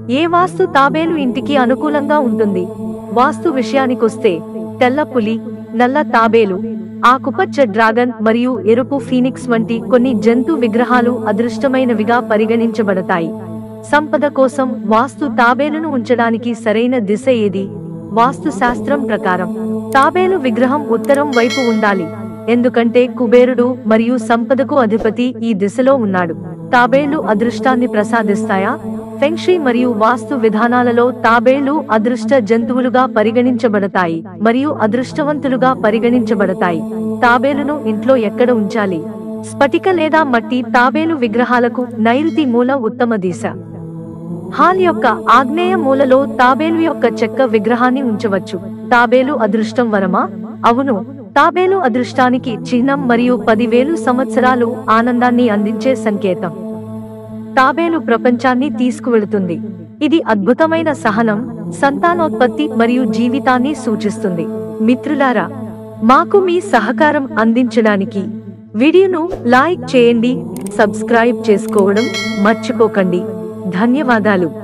ఏ వాస్తు తాబేలు ఇంటికి అనుకూలంగా ఉంటుంది వాస్తు విషయానికొస్తే తెల్ల పులి నల్ల తాబేలు ఆకుపచ్చ డ్రాగన్ మరియు ఎరుపు ఫీనిక్స్ వంటి కొన్ని జంతు విగ్రహాలు అదృష్టమైనవిగా పరిగణించబడతాయి సంపద కోసం వాస్తు తాబేలును ఉంచడానికి సరైన దిశ ఏది వాస్తు శాస్త్రం ప్రకారం తాబేలు విగ్రహం ఉత్తరం వైపు ఉండాలి ఎందుకంటే కుబేరుడు మరియు సంపదకు అధిపతి ఈ దిశలో ఉన్నాడు తాబేళ్లు అదృష్టాన్ని ప్రసాదిస్తాయా ఫెంక్షీ మరియు వాస్తు విధానాలలో తాబేళ్లు అదృష్ట జంతువులుగా పరిగణించబడతాయి మరియు అదృష్టవంతులుగా పరిగణించబడతాయి తాబేలును ఇంట్లో ఎక్కడ ఉంచాలి స్ఫటిక లేదా మట్టి తాబేలు విగ్రహాలకు నైరుతి మూల ఉత్తమ దిశ హాల్ యొక్క ఆగ్నేయ మూలలో తాబేలు యొక్క చెక్క విగ్రహాన్ని ఉంచవచ్చు తాబేలు అదృష్టం వరమా అవును తాబేలు అదృష్టానికి చిహ్నం మరియు పదివేలు సంవత్సరాలు ఆనందాన్ని అందించే సంకేతం తాబేలు ప్రపంచాన్ని తీసుకువెళుతుంది ఇది అద్భుతమైన సహనం సంతానోత్పత్తి మరియు జీవితాన్ని సూచిస్తుంది మిత్రులారా మాకు మీ సహకారం అందించడానికి వీడియోను లైక్ చేయండి సబ్స్క్రైబ్ చేసుకోవడం మర్చిపోకండి ధన్యవాదాలు